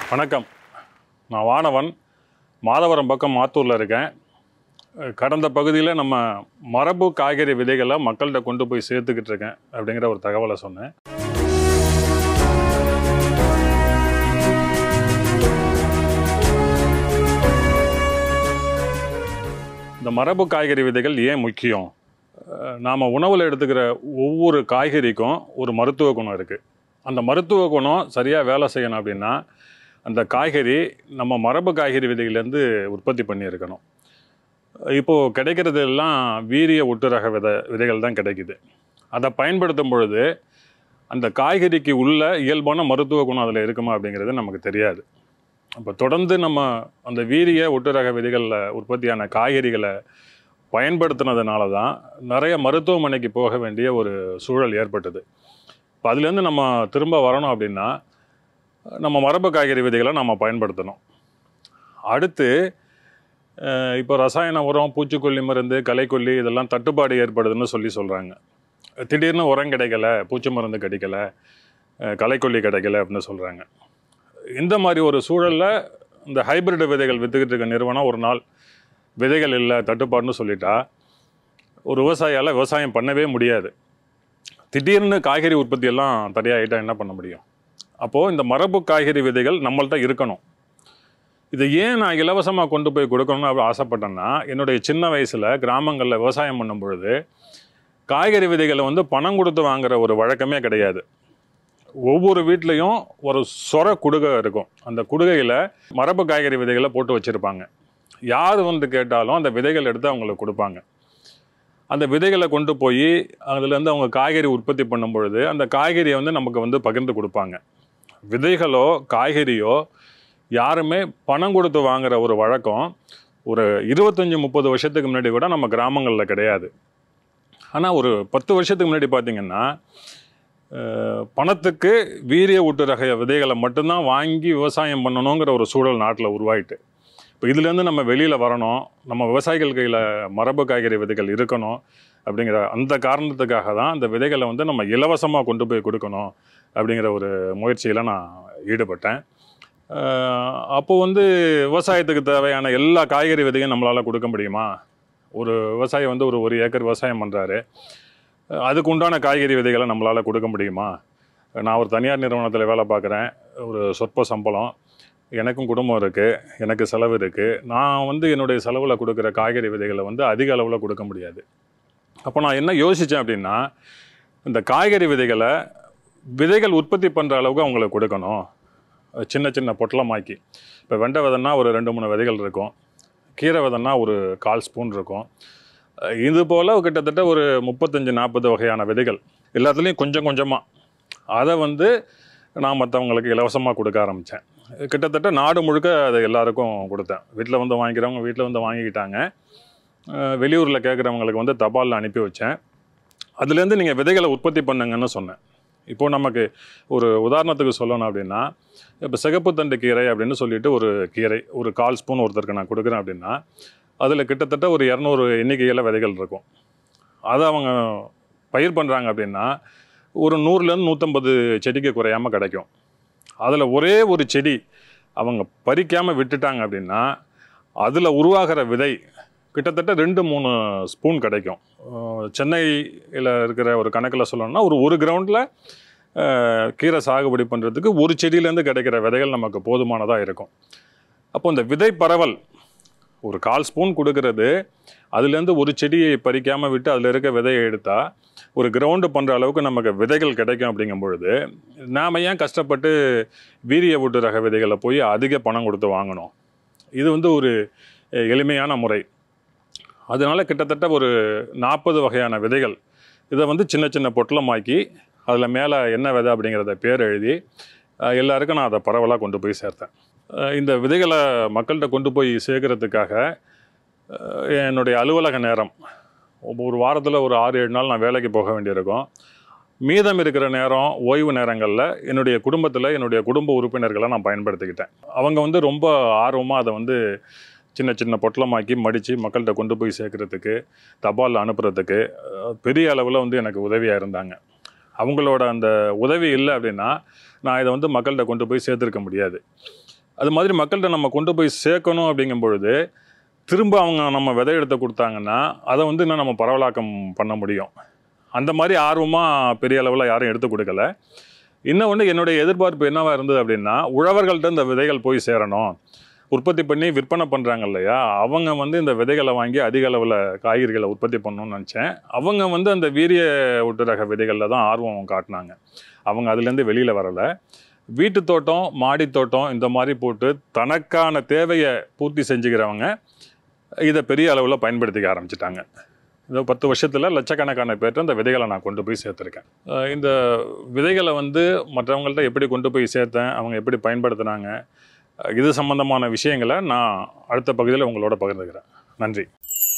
வணக்கம் நான் வானவன் மாதவரம் பக்கம் மாத்தூரில் இருக்கேன் அஹ் கடந்த பகுதியில் நம்ம மரபு காய்கறி விதைகளை மக்கள்கிட்ட கொண்டு போய் சேர்த்துக்கிட்டு இருக்கேன் அப்படிங்கிற ஒரு தகவலை சொன்னேன் இந்த மரபு காய்கறி விதைகள் ஏன் முக்கியம் நாம் உணவில் எடுத்துக்கிற ஒவ்வொரு காய்கறிக்கும் ஒரு மருத்துவ குணம் இருக்குது அந்த மருத்துவ குணம் சரியாக வேலை செய்யணும் அப்படின்னா அந்த காய்கறி நம்ம மரபு காய்கறி விதைகள்லேருந்து உற்பத்தி பண்ணியிருக்கணும் இப்போது கிடைக்கிறது எல்லாம் வீரிய ஒட்டுரக விதை விதைகள் தான் கிடைக்குது அதை பயன்படுத்தும் பொழுது அந்த காய்கறிக்கு உள்ள இயல்பான மருத்துவ குணம் அதில் இருக்குமா அப்படிங்கிறது நமக்கு தெரியாது அப்போ தொடர்ந்து நம்ம அந்த வீரிய ஒட்டுரக விதைகளில் உற்பத்தியான காய்கறிகளை பயன்படுத்தினதுனால தான் நிறைய மருத்துவமனைக்கு போக வேண்டிய ஒரு சூழல் ஏற்பட்டது இப்போ அதுலேருந்து நம்ம திரும்ப வரணும் அப்படின்னா நம்ம மரபு காய்கறி விதைகளை நம்ம பயன்படுத்தணும் அடுத்து அஹ், இப்போ ரசாயன உரம் பூச்சிக்கொல்லி மருந்து களைக்கொல்லி இதெல்லாம் தட்டுப்பாடு ஏற்படுதுன்னு சொல்லி சொல்கிறாங்க திடீர்னு உரம் கிடைக்கல பூச்சி மருந்து கிடைக்கல அஹ், களைக்கொல்லி கிடைக்கல அப்படின்னு சொல்கிறாங்க இந்த மாதிரி ஒரு சூழலில் இந்த ஹைபிரிட் விதைகள் விற்றுக்கிட்டு இருக்க நிறுவனம் ஒரு நாள் விதைகள் இல்லை தட்டுப்பாடுன்னு சொல்லிட்டா ஒரு விவசாயியால் விவசாயம் பண்ணவே முடியாது திடீர்னு காய்கறி உற்பத்தி எல்லாம் தடையாகிட்டா என்ன பண்ண முடியும் அப்போது இந்த மரபு காய்கறி விதைகள் நம்மள்ட்ட இருக்கணும் இதை ஏன் நான் இலவசமாக கொண்டு போய் கொடுக்கணும்னு அப்படி ஆசைப்பட்டேன்னா என்னுடைய சின்ன வயசில் கிராமங்களில் விவசாயம் பண்ணும் பொழுது காய்கறி விதைகளை வந்து பணம் கொடுத்து வாங்குற ஒரு வழக்கமே கிடையாது ஒவ்வொரு வீட்லேயும் ஒரு சொர குடுகை இருக்கும் அந்த குடுகையில் மரபு காய்கறி விதைகளை போட்டு வச்சுருப்பாங்க யார் வந்து கேட்டாலும் அந்த விதைகள் எடுத்து அவங்களுக்கு கொடுப்பாங்க அந்த விதைகளை கொண்டு போய் அதுலேருந்து அவங்க காய்கறி உற்பத்தி பண்ணும் பொழுது அந்த காய்கறியை வந்து நமக்கு வந்து பகிர்ந்து கொடுப்பாங்க விதைகளோ காய்கறியோ யாருமே பணம் கொடுத்து வாங்குற ஒரு வழக்கம் ஒரு இருபத்தஞ்சி முப்பது வருஷத்துக்கு முன்னாடி கூட நம்ம கிராமங்களில் கிடையாது ஆனால் ஒரு பத்து வருஷத்துக்கு முன்னாடி பார்த்தீங்கன்னா அஹ், பணத்துக்கு வீரிய ஊட்டு ரக விதைகளை மட்டும்தான் வாங்கி விவசாயம் பண்ணணுங்கிற ஒரு சூழல் நாட்டில் உருவாயிட்டு இப்போ இதுலேருந்து நம்ம வெளியில் வரணும் நம்ம விவசாயிகள் கையில் மரபு காய்கறி விதைகள் இருக்கணும் அப்படிங்கிற அந்த காரணத்துக்காக தான் அந்த விதைகளை வந்து நம்ம இலவசமாக கொண்டு போய் கொடுக்கணும் அப்படிங்கிற ஒரு முயற்சியில் நான் ஈடுபட்டேன் அஹ் அப்போ வந்து விவசாயத்துக்கு தேவையான எல்லா காய்கறி விதையும் நம்மளால் கொடுக்க முடியுமா ஒரு விவசாயி வந்து ஒரு ஒரு ஏக்கர் விவசாயம் பண்ணுறாரு அதுக்கு உண்டான காய்கறி விதைகளை நம்மளால் கொடுக்க முடியுமா நான் ஒரு தனியார் நிறுவனத்தில் வேலை பார்க்குறேன் ஒரு சொற்ப சம்பளம் எனக்கும் குடும்பம் இருக்குது எனக்கு செலவு இருக்குது நான் வந்து என்னுடைய செலவில் கொடுக்குற காய்கறி விதைகளை வந்து அதிக அளவில் கொடுக்க முடியாது அப்போ நான் என்ன யோசித்தேன் அப்படின்னா இந்த காய்கறி விதைகளை விதைகள் உற்பத்தி பண்ணுற அளவுக்கு அவங்களுக்கு கொடுக்கணும் சின்ன சின்ன பொட்டலமாக்கி இப்போ வெண்டை விதைன்னா ஒரு ரெண்டு மூணு விதைகள் இருக்கும் கீரை விதைன்னா ஒரு கால் ஸ்பூன் இருக்கும் அஹ் இது போல் கிட்டத்தட்ட ஒரு முப்பத்தஞ்சு நாற்பது வகையான விதைகள் எல்லாத்துலேயும் கொஞ்சம் கொஞ்சமாக அதை வந்து நான் மற்றவங்களுக்கு இலவசமாக கொடுக்க ஆரம்பித்தேன் கிட்டத்தட்ட நாடு முழுக்க அதை எல்லாருக்கும் கொடுத்தேன் வீட்டில் வந்து வாங்கிக்கிறவங்க வீட்டில் வந்து வாங்கிக்கிட்டாங்க வெளியூரில் கேட்குறவங்களுக்கு வந்து தபாலில் அனுப்பி வச்சேன் அதுலேருந்து நீங்கள் விதைகளை உற்பத்தி பண்ணுங்கன்னு சொன்னேன் இப்போ நமக்கு ஒரு உதாரணத்துக்கு சொல்லணும் அப்படின்னா இப்போ சிகப்பு தண்டு கீரை அப்படின்னு சொல்லிட்டு ஒரு கீரை ஒரு கால் ஸ்பூன் ஒருத்தருக்கு நான் கொடுக்குறேன் அப்படின்னா அதில் கிட்டத்தட்ட ஒரு இரநூறு எண்ணிக்கையில் விதைகள் இருக்கும் அதை அவங்க பயிர் பண்ணுறாங்க அப்படின்னா ஒரு நூறுலேருந்து நூற்றம்பது செடிக்கு குறையாமல் கிடைக்கும் அதில் ஒரே ஒரு செடி அவங்க பறிக்காமல் விட்டுட்டாங்க அப்படின்னா அதில் உருவாகிற விதை கிட்டத்தட்ட ரெண்டு மூணு ஸ்பூன் கிடைக்கும் அஹ் சென்னையில் இருக்கிற ஒரு கணக்கில் சொல்லணும்னா ஒரு ஒரு கிரவுண்டில் கீரை சாகுபடி பண்ணுறதுக்கு ஒரு செடியிலேருந்து கிடைக்கிற விதைகள் நமக்கு போதுமானதாக இருக்கும் அப்போ இந்த விதை பரவல் ஒரு கால் ஸ்பூன் கொடுக்கறது அதுலேருந்து ஒரு செடியை பறிக்காமல் விட்டு அதில் இருக்க விதையை எடுத்தால் ஒரு கிரவுண்டு பண்ணுற அளவுக்கு நமக்கு விதைகள் கிடைக்கும் அப்படிங்கும் பொழுது நாம் ஏன் கஷ்டப்பட்டு வீரிய ஊட்டு ரக விதைகளை போய் அதிக பணம் கொடுத்து வாங்கணும் இது வந்து ஒரு அஹ், எளிமையான முறை அதனால கிட்டத்தட்ட ஒரு நாற்பது வகையான விதைகள் இதை வந்து சின்ன சின்ன பொட்டலமாக்கி அதில் மேலே என்ன விதை அப்படிங்கிறத பேர் எழுதி அஹ், எல்லாருக்கும் நான் அதை பரவலாக கொண்டு போய் சேர்த்தேன் அஹ், இந்த விதைகளை மக்கள்கிட்ட கொண்டு போய் சேர்க்கறதுக்காக அஹ், என்னுடைய அலுவலக நேரம் ஒரு வாரத்தில் ஒரு ஆறு ஏழு நாள் நான் வேலைக்கு போக வேண்டியிருக்கும் மீதம் இருக்கிற நேரம் ஓய்வு நேரங்களில் என்னுடைய குடும்பத்தில் என்னுடைய குடும்ப உறுப்பினர்களை நான் பயன்படுத்திக்கிட்டேன் அவங்க வந்து ரொம்ப ஆர்வமாக அதை வந்து சின்ன சின்ன பொட்டலமாக்கி மடித்து மக்கள்கிட்ட கொண்டு போய் சேர்க்கறதுக்கு தபால் அனுப்புறதுக்கு அஹ், பெரிய அளவில் வந்து எனக்கு உதவியாக இருந்தாங்க அவங்களோட அந்த உதவி இல்லை அப்படின்னா நான் இதை வந்து மக்கள்கிட்ட கொண்டு போய் சேர்த்துருக்க முடியாது அது மாதிரி மக்கள்கிட்ட நம்ம கொண்டு போய் சேர்க்கணும் அப்படிங்கும் பொழுது திரும்ப அவங்க நம்ம விதை எடுத்து கொடுத்தாங்கன்னா அதை வந்து இன்னும் நம்ம பரவலாக்கம் பண்ண முடியும் அந்த மாதிரி ஆர்வமாக பெரிய அளவில் யாரும் எடுத்து கொடுக்கல இன்னொன்று என்னுடைய எதிர்பார்ப்பு என்னவா இருந்தது அப்படின்னா உழவர்கள்ட்ட இந்த விதைகள் போய் சேரணும் உற்பத்தி பண்ணி விற்பனை பண்ணுறாங்க இல்லையா அவங்க வந்து இந்த விதைகளை வாங்கி அதிக அளவில் காய்கறிகளை உற்பத்தி பண்ணணும்னு நினச்சேன் அவங்க வந்து அந்த வீரிய ஒட்டு ரக விதைகளில் தான் ஆர்வம் காட்டினாங்க அவங்க அதுலேருந்து வெளியில் வரலை வீட்டு தோட்டம் மாடி தோட்டம் இந்த மாதிரி போட்டு தனக்கான தேவையை பூர்த்தி செஞ்சுக்கிறவங்க இதை பெரிய அளவில் பயன்படுத்திக்க ஆரம்பிச்சிட்டாங்க இந்த பத்து வருஷத்தில் லட்சக்கணக்கான பேர்ட்ட அந்த விதைகளை நான் கொண்டு போய் சேர்த்துருக்கேன் அஹ் இந்த விதைகளை வந்து மற்றவங்கள்ட்ட எப்படி கொண்டு போய் சேர்த்தேன் அவங்க எப்படி பயன்படுத்தினாங்க அஹ் இது சம்பந்தமான விஷயங்களை நான் அடுத்த பகுதியில் உங்களோட பகிர்ந்துக்கிறேன் நன்றி